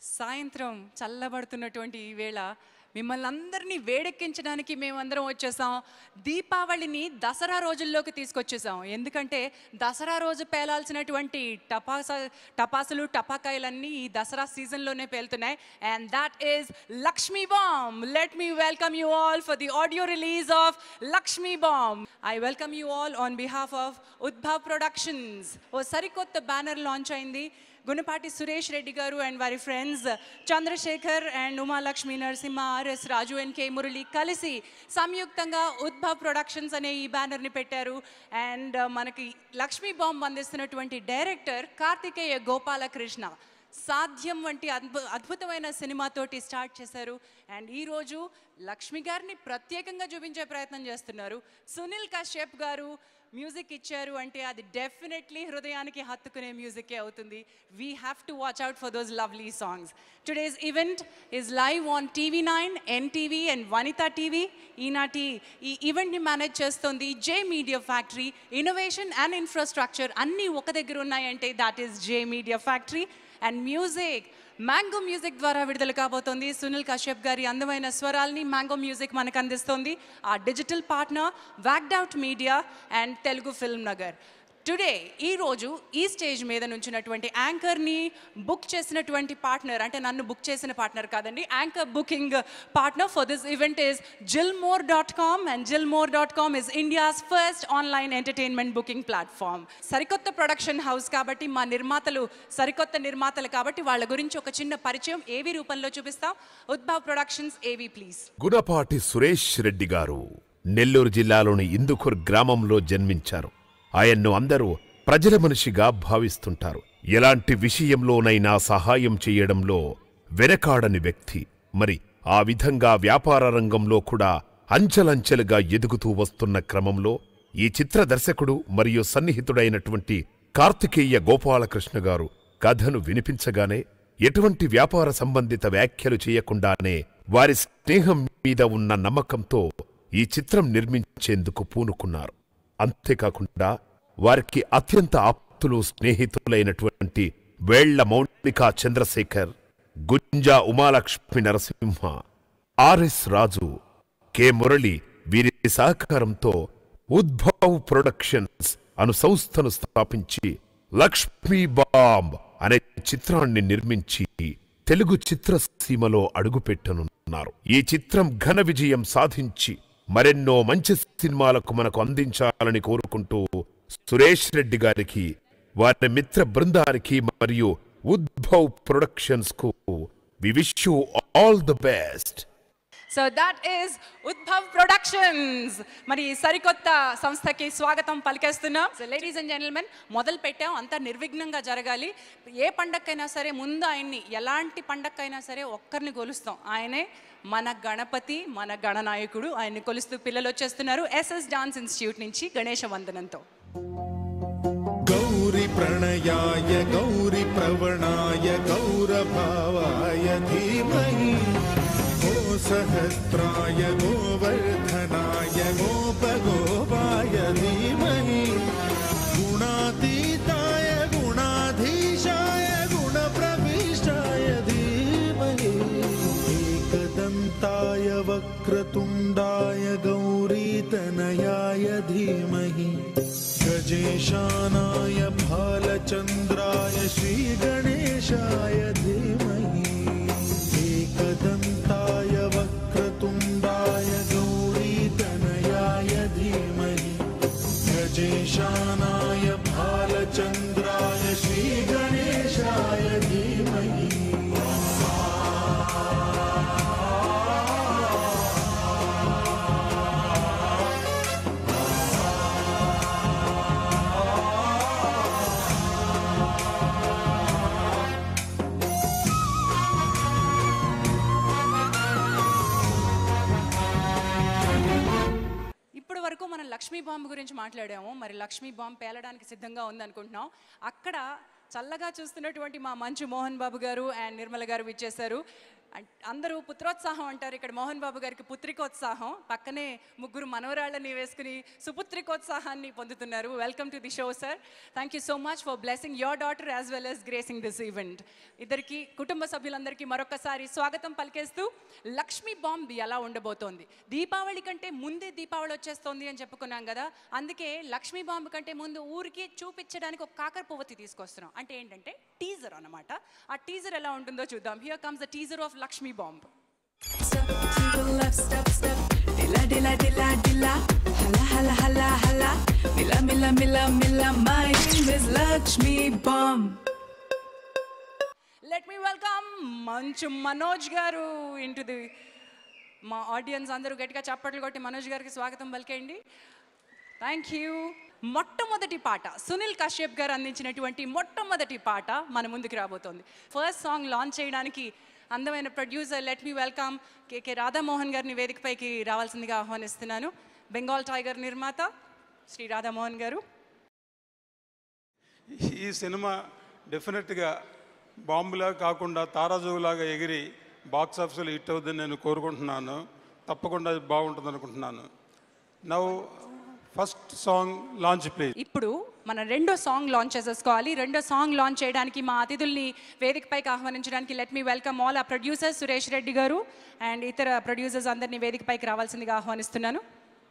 సాయంత్రం చల్లబడుతున్నటువంటి ఈ వేళ మిమ్మల్ని అందరినీ వేడెక్కించడానికి మేమందరం వచ్చేసాం దీపావళిని దసరా రోజుల్లోకి తీసుకొచ్చేసాం ఎందుకంటే దసరా రోజు పేలాల్సినటువంటి టపాస టపాసులు టపాకాయలన్నీ ఈ దసరా సీజన్లోనే పేలుతున్నాయి and that is Lakshmi bomb let me welcome you all for the audio release of Lakshmi bomb I welcome you all on behalf of Udbhav productions ఓ సరికొత్త బ్యానర్ లాంచ్ అయింది గుణపాటి సురేష్ రెడ్డి గారు అండ్ వారి friends Chandrashekar and Umalakshmi Narasimha R S Raju and K Murali కలిసి సంయుక్తంగా ఉద్భవ్ productions అనే ఈ బ్యానర్ని పెట్టారు and మనకి లక్ష్మీ బాంబ్ అందిస్తున్నటువంటి డైరెక్టర్ కార్తికేయ గోపాలకృష్ణ సాధ్యం వంటి అద్భు అద్భుతమైన సినిమాతోటి స్టార్ట్ చేశారు అండ్ ఈరోజు లక్ష్మి గారిని ప్రత్యేకంగా చూపించే ప్రయత్నం చేస్తున్నారు సునీల్ కశ్యప్ గారు మ్యూజిక్ ఇచ్చారు అంటే అది డెఫినెట్లీ హృదయానికి హత్తుకునే మ్యూజికే అవుతుంది we have to watch out for those lovely songs today's event is live on TV nine NTV and Vanitha TV ఈనాటి ఈ ఈవెంట్ని మేనేజ్ చేస్తోంది J media factory innovation and infrastructure అన్నీ ఒక దగ్గర ఉన్నాయంటే that is J media factory and music mango music ద్వారా విడుదల కాబోతోంది సునీల్ కశ్యప్ గారి అందమైన స్వరాల్ని మ్యాంగో మ్యూజిక్ మనకు అందిస్తోంది ఆ digital partner whacked out media and Telugu film Nagar today ఈ రోజు ఈ స్టేజ్ మీద నుంచినటువంటి యాంకర్ని బుక్ చేసినటువంటి పార్ట్నర్ అంటే నన్ను బుక్ చేసిన పార్ట్నర్ కాదండి anchor booking partner for this event is Jilmore dot com and Jilmore dot com is India's first online entertainment booking platform సరికొత్త ప్రొడక్షన్ హౌస్ కాబట్టి మా నిర్మాతలు సరికొత్త నిర్మాతలు కాబట్టి వాళ్ళ గురించి ఒక చిన్న పరిచయం ఏవి రూపంలో చూపిస్తాం Udbhav productions A V please Gunapati Suresh Reddy garu Nellore జిల్లాలోని ఇందుకూర్ గ్రామంలో జన్మించారు ఆయన్ను అందరూ ప్రజల మనిషిగా భావిస్తుంటారు ఎలాంటి విషయంలోనైనా సహాయం చేయడంలో వెనకాడని వ్యక్తి మరి ఆ విధంగా వ్యాపార రంగంలో కూడా అంచెలంచెలుగా ఎదుగుతూ వస్తున్న క్రమంలో ఈ చిత్ర దర్శకుడు మరియు సన్నిహితుడైనటువంటి కార్తికేయ గోపాలకృష్ణ గారు కథను వినిపించగానే ఎటువంటి వ్యాపార సంబంధిత వ్యాఖ్యలు చేయకుండానే వారి స్నేహం మీద ఉన్న నమ్మకంతో ఈ చిత్రం నిర్మించేందుకు పూనుకున్నారు అంతేకాకుండా వారికి అత్యంత ఆప్తులు స్నేహితులైనటువంటి వేళ్ల మౌనికా చంద్రశేఖర్ గుంజా ఉమాలక్ష్మి నరసింహ ఆర్ఎస్ రాజు కె మురళి వీరి సహకారంతో ఉద్భవ్ ప్రొడక్షన్స్ అను సంస్థను స్థాపించి లక్ష్మీ బాంబ్ అనే చిత్రాన్ని నిర్మించి తెలుగు చిత్రసీమలో అడుగుపెట్టనున్నారు ఈ చిత్రం ఘన విజయం సాధించి మరెన్నో మంచి సినిమాలకు మనకు అందించాలని కోరుకుంటూ సురేష్ రెడ్డి గారికి వారి మిత్ర బృందానికి మరియు ఉద్భవ్ ప్రొడక్షన్స్ కు we wish you all the best so that is Udbhav productions మరి ఈ సరికొత్త సంస్థకి స్వాగతం పలికేస్తున్నాం సో లేడీస్ అండ్ జెంటల్మెన్ మొదలు పెట్టాం అంతా నిర్విఘ్నంగా జరగాలి ఏ పండక్కైనా సరే ముందు ఆయన్ని ఎలాంటి పండక్కైనా సరే ఒక్కరిని కొలుస్తాం ఆయనే మన గణపతి మన గణనాయకుడు ఆయన్ని కొలుస్తూ పిల్లలు వచ్చేస్తున్నారు ఎస్ఎస్ డాన్స్ ఇన్స్టిట్యూట్ నుంచి గణేష వందనంతో गौरि प्रणयाय गौरि प्रवणाय गौरभावाय धीमहि गो सहस्राय गोवर्धनाय गोपगोपाय धीमहि गुणातीताय गुणाधीशाय गुणप्रविष्टाय धीमहि एकदन्ताय वक्रतुण्डाय गौरीतनयाय धीमहि गजेशानाय भालचन्द्राय श्रीगणेशाय धीमहि एकदन्ताय वक्रतुण्डाय गौरीतनयाय धीमहि गजेशानाय भालचन्द्राय श्रीगणेशाय धीमहि ఇప్పటి వరకు మనం లక్ష్మీ బాంబు గురించి మాట్లాడాము మరి లక్ష్మీ బాంబు పేలడానికి సిద్ధంగా ఉంది అనుకుంటున్నాం అక్కడ చల్లగా చూస్తున్నటువంటి మా మంచు మోహన్ బాబు గారు అండ్ నిర్మల గారు విచ్చేశారు అండ్ అందరూ పుత్రోత్సాహం అంటారు ఇక్కడ మోహన్ బాబు గారికి పుత్రికోత్సాహం పక్కనే ముగ్గురు మనవరాళ్ళని వేసుకుని సుపుత్రికోత్సాహాన్ని పొందుతున్నారు welcome to the show sir thank you so much for blessing your daughter as well as gracing this event ఇద్దరికి కుటుంబ సభ్యులందరికీ మరొకసారి స్వాగతం పలికేస్తూ లక్ష్మీ బాంబ్ ఎలా ఉండబోతోంది దీపావళి కంటే ముందే దీపావళి వచ్చేస్తోంది అని చెప్పుకున్నాం కదా అందుకే లక్ష్మీ బాంబ్ కంటే ముందు ఊరికి చూపించడానికి ఒక కాకర పువ్వతి తీసుకొస్తున్నాం అంటే ఏంటంటే టీజర్ అన్నమాట ఆ టీజర్ ఎలా ఉంటుందో చూద్దాం here comes the teaser of Lakshmi bomb Step to the left, step, step. Dilla, dilla, dilla, dilla. Halla, halla, halla, halla. Milla, milla, milla, milla. My name is Lakshmi Bomb. Let me welcome Manchu Manoj గారు into the మా audience అందరూ గట్టిగా చప్పట్లు కొట్టి మనోజ్ గారికి స్వాగతం పలికేయండి thank you మొట్టమొదటి పాట సునీల్ కశ్యప్ గారు అందించినటువంటి మొట్టమొదటి పాట మన ముందుకు రాబోతోంది ఫస్ట్ సాంగ్ లాంచ్ చేయడానికి అందమైన producer let me welcome K K Radhamohan గారిని వేదికపైకి రావాల్సిందిగా ఆహ్వానిస్తున్నాను బెంగాల్ టైగర్ నిర్మాత శ్రీ రాధామోహన్ గారు ఈ సినిమా డెఫినెట్గా బాంబులా కాకుండా తారాజువులాగా ఎగిరి బాక్స్ ఆఫీసులో హిట్ అవుతుందని నేను కోరుకుంటున్నాను తప్పకుండా అది బాగుంటుంది అనుకుంటున్నాను now first song launch please ఇప్పుడు మన రెండో సాంగ్ లాంచ్ చేసేసుకోవాలి రెండో సాంగ్ లాంచ్ చేయడానికి మా అతిథుల్ని వేదికపైకి ఆహ్వానించడానికి లెట్ మీ వెల్కమ్ ఆల్ ఆ ప్రొడ్యూసర్ సురేష్ రెడ్డి గారు అండ్ ఇతర ప్రొడ్యూసర్స్ అందరినీ వేదికపైకి రావాల్సిందిగా ఆహ్వానిస్తున్నాను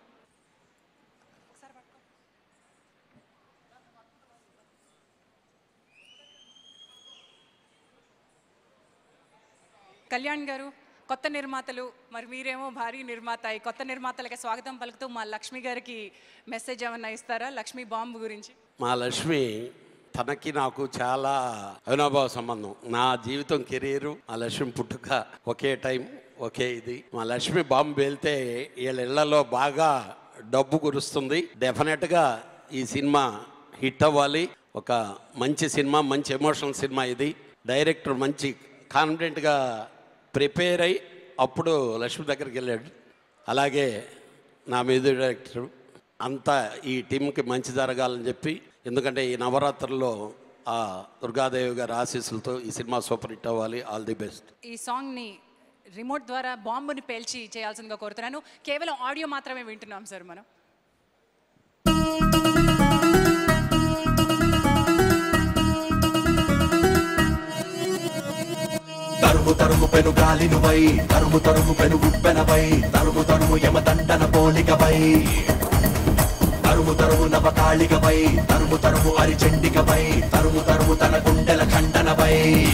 కళ్యాణ్ గారు కొత్త నిర్మాతలు మరి మీరేమో భారీ నిర్మాత ఈ కొత్త నిర్మాతలకి స్వాగతం పలుకుతూ మా లక్ష్మి గారికి మెసేజ్ ఏమన్నా ఇస్తారా లక్ష్మి బాంబు గురించి మా లక్ష్మి తనకి నాకు చాలా అవినాభావ సంబంధం నా జీవితం కెరీరు మా లక్ష్మి పుట్టుక ఒకే టైం ఒకే ఇది మా లక్ష్మి బాంబు వెళ్తే వీళ్ళ ఇళ్లలో బాగా డబ్బు కురుస్తుంది డెఫినెట్గా ఈ సినిమా హిట్ అవ్వాలి ఒక మంచి సినిమా మంచి ఎమోషనల్ సినిమా ఇది డైరెక్టర్ మంచి కాన్ఫిడెంట్గా ప్రిపేర్ అయి అప్పుడు లక్ష్మి దగ్గరికి వెళ్ళాడు అలాగే నా మీద డైరెక్టర్ అంతా ఈ టీంకి మంచి జరగాలని చెప్పి ఎందుకంటే ఈ నవరాత్రుల్లో ఆ దుర్గాదేవి గారి ఆశీస్సులతో ఈ సినిమా సూపర్ హిట్ అవ్వాలి ఆల్ ది బెస్ట్ ఈ సాంగ్ని రిమోట్ ద్వారా బాంబుని పేల్చి చేయాల్సిందిగా కోరుతున్నాను కేవలం ఆడియో మాత్రమే వింటున్నాం సార్ మనం తరుము తరుము పెను గాలినువై తరుము తరుము పెను ఉప్పెనవై తరుము తరుము యమదండన పోలికవై తరుము తరుము నవకాళికవై తరుము తరుము అరిచెండికవై తరుము తరుము తన గుండెల ఖండనవై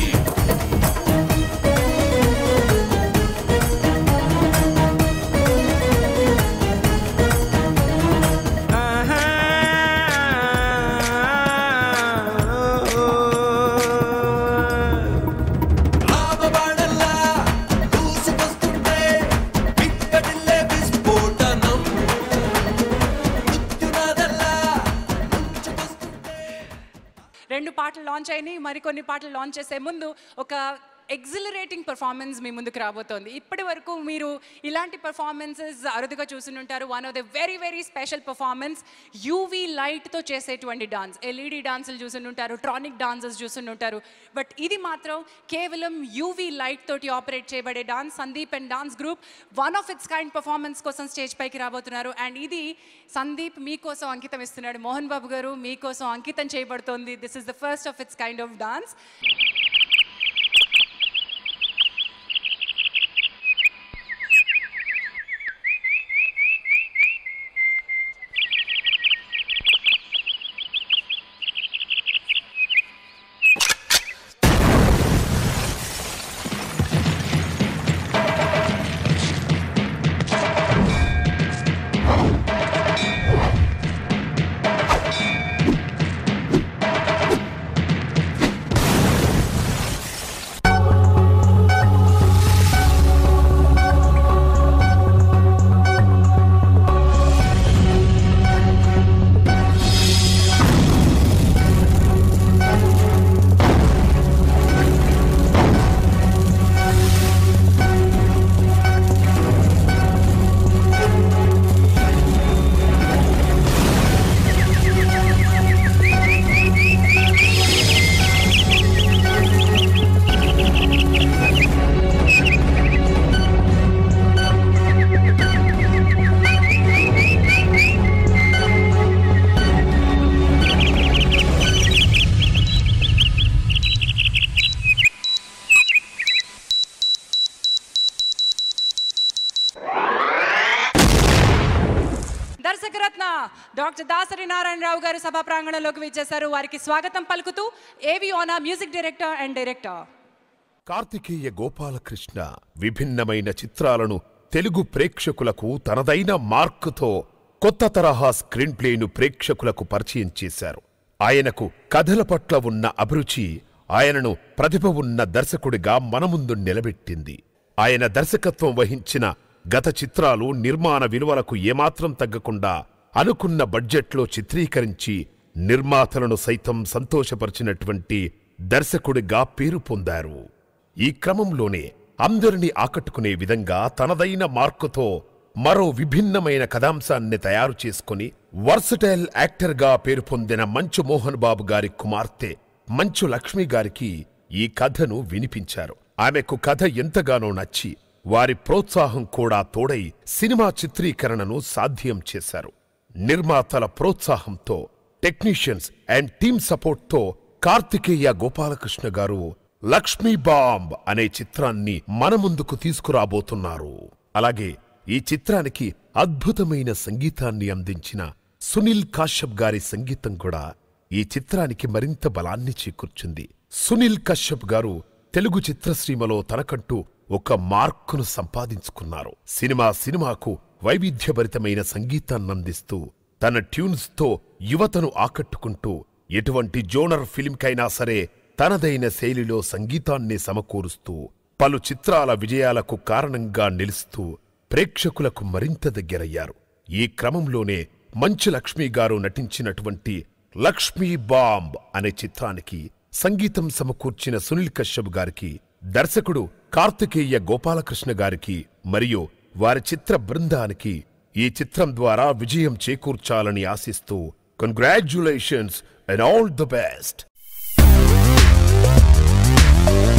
రామబాణల్లా దూసుకొస్తుంటే పిక్కటిల్లే విస్ఫోటనం మృత్యునాదల్లా ముంచుకొస్తుంటే రెండు పాటలు లాంచ్ అయినాయి మరికొన్ని పాటలు లాంచ్ చేసే ముందు ఒక ఎగ్జిలరేటింగ్ పర్ఫార్మెన్స్ మీ ముందుకు రాబోతోంది ఇప్పటి వరకు మీరు ఇలాంటి పర్ఫార్మెన్సెస్ అరుదుగా చూసుంటారు one of the very very special performance UV లైట్తో చేసేటువంటి డాన్స్ ఎల్ఈడి డాన్సులు చూసుంటారు ట్రానిక్ డాన్సెస్ చూసుంటారు బట్ ఇది మాత్రం కేవలం యూవీ లైట్ తోటి ఆపరేట్ చేయబడే dance Sandeep and dance group one of its kind performance కోసం స్టేజ్ పైకి రాబోతున్నారు అండ్ ఇది సందీప్ మీకోసం అంకితం ఇస్తున్నాడు మోహన్ బాబు గారు మీకోసం అంకితం చేయబడుతోంది this is the first of its kind of dance doctor Dasari Narayanarao garu సభా ప్రాంగణంలోకి విచ్చేశారు వారికి స్వాగతం పలుకుతూ ఏవి ఓనా music director and director Karthikeya Gopalakrishna విభిన్నమైన చిత్రాలను తెలుగు ప్రేక్షకులకు తనదైన మార్కుతో కొత్త తరహా స్క్రీన్ ప్లేను ప్రేక్షకులకు పరిచయం చేశారు ఆయనకు కథల పట్ల ఉన్న అభిరుచి ఆయనను ప్రతిభ ఉన్న దర్శకుడిగా మన ముందు నిలబెట్టింది ఆయన దర్శకత్వం వహించిన గత చిత్రాలు నిర్మాణ విలువలకు ఏమాత్రం తగ్గకుండా అనుకున్న బడ్జెట్లో చిత్రీకరించి నిర్మాతలను సైతం సంతోషపరిచినటువంటి దర్శకుడిగా పేరు పొందారు ఈ క్రమంలోనే అందరినీ ఆకట్టుకునే విధంగా తనదైన మార్కుతో మరో విభిన్నమైన కథాంశాన్ని తయారు చేసుకుని వర్సటైల్ యాక్టర్గా పేరు పొందిన మంచు మోహన్ బాబు గారి కుమార్తె మంచు లక్ష్మి గారికి ఈ కథను వినిపించారు ఆమెకు కథ ఎంతగానో నచ్చి వారి ప్రోత్సాహం కూడా తోడై సినిమా చిత్రీకరణను సాధ్యం చేశారు నిర్మాతల ప్రోత్సాహంతో టెక్నీషియన్స్ అండ్ టీమ్ సపోర్ట్తో కార్తికేయ గోపాలకృష్ణ గారు లక్ష్మీ బాంబ్ అనే చిత్రాన్ని మన ముందుకు తీసుకురాబోతున్నారు అలాగే ఈ చిత్రానికి అద్భుతమైన సంగీతాన్ని అందించిన సునీల్ కాశ్యప్ గారి సంగీతం కూడా ఈ చిత్రానికి మరింత బలాన్ని చేకూర్చింది సునీల్ కశ్యప్ గారు తెలుగు చిత్రసీమలో తనకంటూ ఒక మార్కును సంపాదించుకున్నారు సినిమా సినిమాకు వైవిధ్యభరితమైన సంగీతాన్ని అందిస్తూ తన ట్యూన్స్తో యువతను ఆకట్టుకుంటూ ఎటువంటి జోనర్ ఫిల్మ్కైనా సరే తనదైన శైలిలో సంగీతాన్ని సమకూరుస్తూ పలు చిత్రాల విజయాలకు కారణంగా నిలుస్తూ ప్రేక్షకులకు మరింత దగ్గరయ్యారు ఈ క్రమంలోనే మంచు లక్ష్మి గారు నటించినటువంటి లక్ష్మీ బాంబ్ అనే చిత్రానికి సంగీతం సమకూర్చిన సునీల్ కశ్యప్ గారికి దర్శకుడు కార్తికేయ గోపాలకృష్ణ గారికి మరియు వారి చిత్ర బృందానికి ఈ చిత్రం ద్వారా విజయం చేకూర్చాలని ఆశిస్తూ congratulations and all the best